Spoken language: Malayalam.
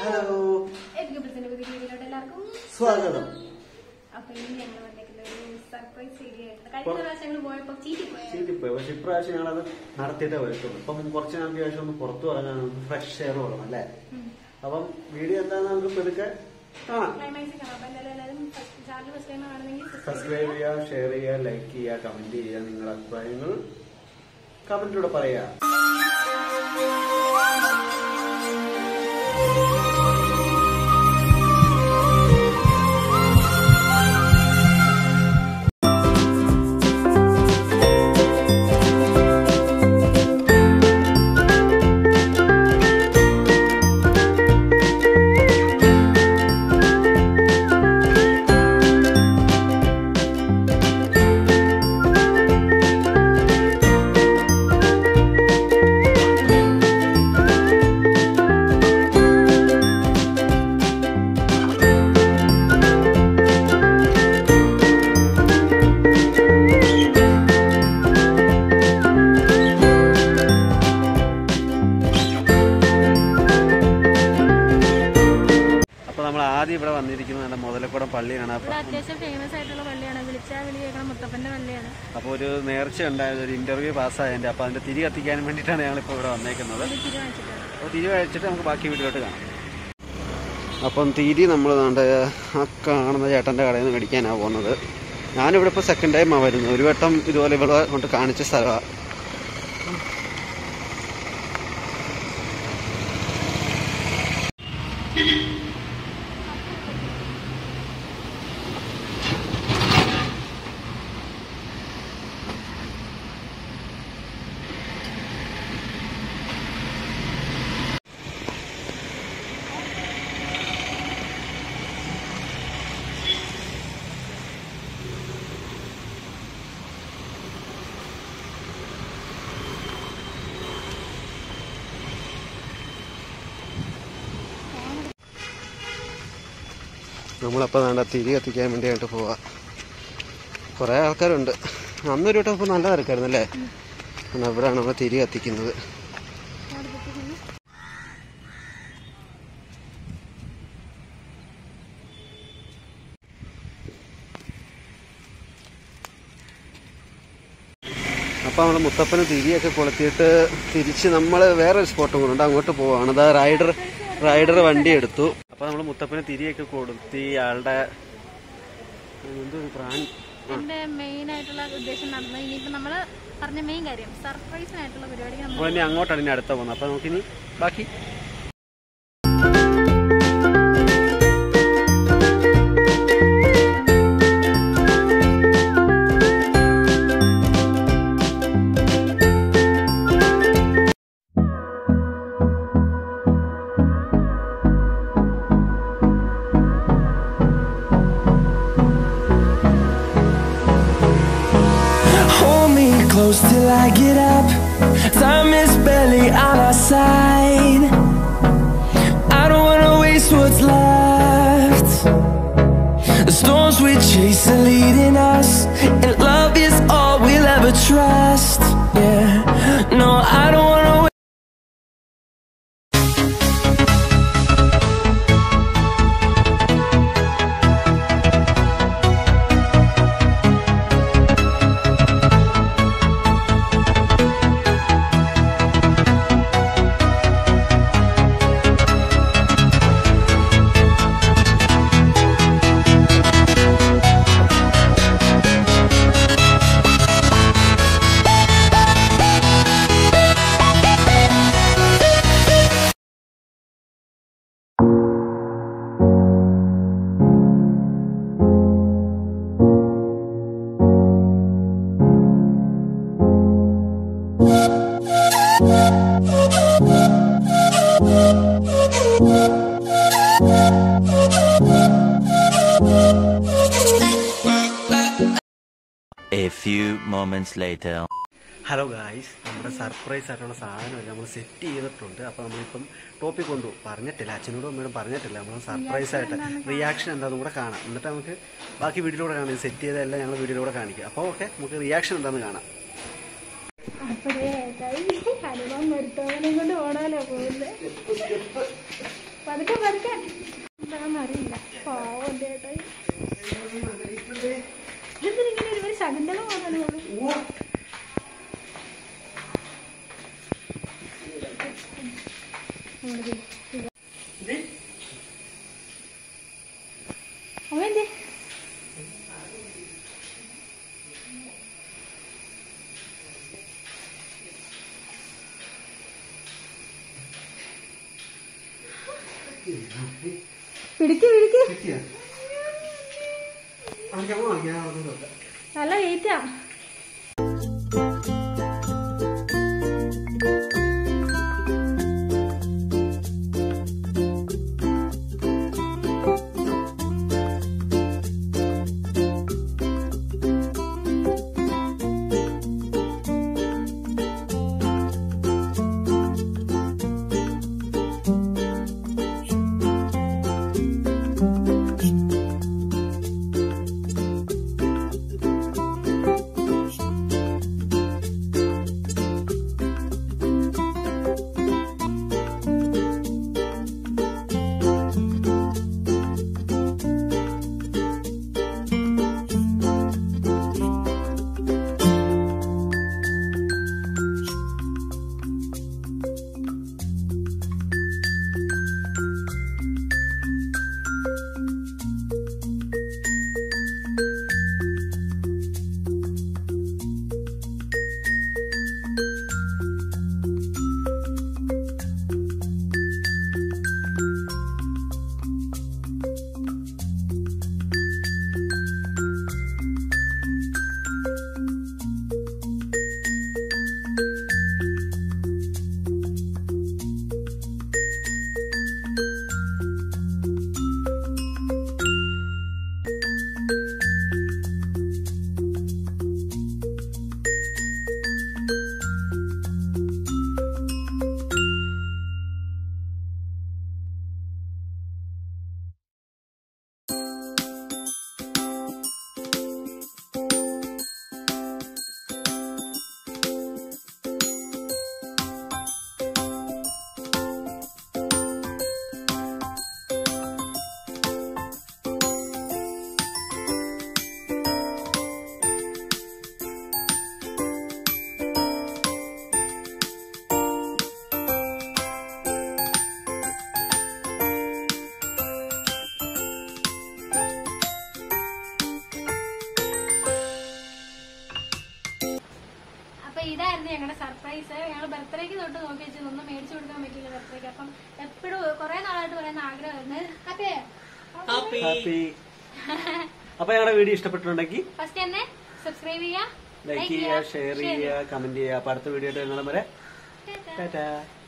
ഹലോ എനിക്ക് പ്രസിന്റെ പുതിയ വീഡിയോയിലോട്ട് എല്ലാവർക്കും സ്വാഗതം അപ്പൊ ഇന്ന് ഞങ്ങൾ വന്നേക്കുന്ന ഒരു സർപ്രൈസ് വീഡിയോ ആയിട്ട് കഴിഞ്ഞ പ്രാവശ്യം ഞങ്ങൾ പോയപ്പോ ചീറ്റി പോയത് ചീറ്റിപ്പോയി പക്ഷെ ഇപ്രാവശ്യം ഞങ്ങളത് നടത്തിയിട്ടേ വരത്തുള്ളൂ ഇപ്പം കുറച്ച് നാൾക്ക് ശേഷം ഒന്ന് പുറത്തു ഇറങ്ങാൻ ഫ്രഷ് എയർ കൊടുക്കണം അല്ലേ അപ്പം വീഡിയോ എന്താന്ന് നമുക്ക് പെതുക്കെ കാണാം ക്ലൈമാക്സ് കാണാം അപ്പൊ എന്തായാലും എല്ലാവരും ചാനൽ ഫസ്റ്റ് ടൈം ആണെങ്കിൽ സബ്സ്ക്രൈബ് ചെയ്യുക ഷെയർ ചെയ്യുക ലൈക്ക് ചെയ്യുക കമന്റ് ചെയ്യുക നിങ്ങളുടെ അഭിപ്രായങ്ങൾ കമന്റിലൂടെ പറയുക അപ്പൊ നമ്മൾ ആദ്യം ഇവിടെ വന്നിരിക്കുന്നത് നമ്മുടെ മുതലക്കുടം പള്ളിയാണ് ഇവിടെ അപ്പൊ അത്യാവശ്യം ഫേമസ് ആയിട്ടുള്ള പള്ളിയാണ് വിളിച്ചാ വിളി കേൾക്കണം മുത്തപ്പന്റെ പള്ളിയാണ് അപ്പോൾ ഒരു നേർച്ച ഉണ്ടായത് ഒരു ഇന്റർവ്യൂ പാസ്സായതിന്റെ അപ്പൊ അതിന്റെ തിരി കത്തിക്കാൻ വേണ്ടിയിട്ടാണ് ഞങ്ങൾ ഇപ്പോൾ ഇവിടെ വന്നേക്കുന്നത് ഇത് തീരുമാനിച്ചിട്ടാണ് അപ്പോൾ തിരി കഴിച്ചിട്ട് നമുക്ക് ബാക്കി വീട്ടിലോട്ട് കാണാം അപ്പം തിരി നമ്മൾ ദാണ്ട് ആ കാണുന്ന ചേട്ടൻ്റെ കടയിൽ നിന്ന് മേടിക്കാനാണ് പോകുന്നത് ഞാനിവിടെ ഇപ്പോൾ സെക്കൻഡ് ടൈമാണ് വരുന്നത് ഒരു വട്ടം ഇതുപോലെ ഇവിടെ കൊണ്ട് കാണിച്ച സ്ഥലമാണ് നമ്മളപ്പോൾ വേണ്ട തിരി കത്തിക്കാൻ വേണ്ടിയായിട്ട് പോവാ കുറേ ആൾക്കാരുണ്ട് അന്നൊരു വട്ടം ഇപ്പോൾ നല്ല തിരക്കായിരുന്നു അല്ലേ കാരണം ഇവിടെയാണ് നമ്മൾ തിരി കത്തിക്കുന്നത് അപ്പോൾ നമ്മൾ മുത്തപ്പന് തിരിയൊക്കെ കൊളുത്തിയിട്ട് തിരിച്ച് നമ്മൾ വേറൊരു സ്പോട്ടും കൊണ്ടുണ്ട് അങ്ങോട്ട് പോവാണ് അതാ റൈഡർ റൈഡർ വണ്ടി എടുത്തു അപ്പോൾ നമ്മൾ മുത്തപ്പന് തിരിയൊക്കെ കൊടുത്തി ആളുടെ എന്തോ പ്രാൺ എന്റെ മെയിൻ ആയിട്ടുള്ള ഉദ്ദേശം നടന്നു ഇനിയിപ്പോ നമ്മള് പറഞ്ഞ മെയിൻ കാര്യം സർപ്രൈസിനായിട്ടുള്ള പരിപാടിക്ക് നമ്മൾ അപ്പോൾ ഇനി അങ്ങോട്ടാണ് ഇനി അടുത്ത പോകുന്നത് അപ്പോൾ നമുക്കിനി ബാക്കി Hold me close till I get up. Time is barely on our side. I don't wanna waste what's left. The storms we chase are leading us, and love is all we'll ever trust. Yeah, no, I don't wanna. wa- A few moments later. Hello guys നമ്മുടെ സർപ്രൈസ് ആയിട്ടുള്ള സാധനമല്ല നമ്മൾ സെറ്റ് ചെയ്തിട്ടുണ്ട് അപ്പോൾ നമ്മളിപ്പം ടോപ്പിക് കൊണ്ടു പറഞ്ഞിട്ടില്ല അച്ഛനോടും അമ്മയോടും പറഞ്ഞിട്ടില്ല നമ്മൾ സർപ്രൈസ് ആയിട്ട് റിയാക്ഷൻ എന്താണെന്നും കൂടെ കാണാം എന്നിട്ട് നമുക്ക് ബാക്കി വീഡിയോയിലൂടെ കാണാം സെറ്റ് ചെയ്തതെല്ലാം ഞങ്ങൾ വീഡിയോയിലൂടെ കാണിക്കാം അപ്പോൾ ഓക്കെ നമുക്ക് റിയാക്ഷൻ എന്താണെന്ന് കാണാം അപ്പോഴേ ഹനുമാൻ മരുത്തോവനെ കൊണ്ട് ഓടാലോ പോകുന്നത് പതുക്കെ പതുക്കെ എന്താണെന്ന് അറിയില്ല പാവം ചേട്ടായി ഇതെന്തിനിങ്ങനെ ഒരു ശകുന്തളം വന്നു അവന്റെ പിടിക്ക് പിടിക്ക് നല്ല വെയിറ്റാ അപ്പൊ ഇതായിരുന്നു ഞങ്ങളുടെ സർപ്രൈസ് ഞങ്ങൾ ബർത്ത്ഡേക്ക് തൊട്ട് നോക്കി വെച്ചത് ഒന്നും മേടിച്ചു കൊടുക്കാൻ പറ്റില്ല ബർത്ത്ഡേക്ക് അപ്പം എപ്പോഴും കുറെ നാളായിട്ട് പറയുന്ന ആഗ്രഹമായിരുന്നു ഹാപ്പി ഹാപ്പി അപ്പൊ ഞങ്ങളുടെ വീഡിയോ ഇഷ്ടപ്പെട്ടിട്ടുണ്ടെങ്കിൽ ഫസ്റ്റ് തന്നെ സബ്സ്ക്രൈബ് ചെയ്യുക ലൈക്ക് ചെയ്യുക ഷെയർ ചെയ്യുക കമന്റ് ചെയ്യുക അപ്പൊ അടുത്ത വീഡിയോ ആയിട്ട് ഞങ്ങളെ വരെ ടാറ്റാ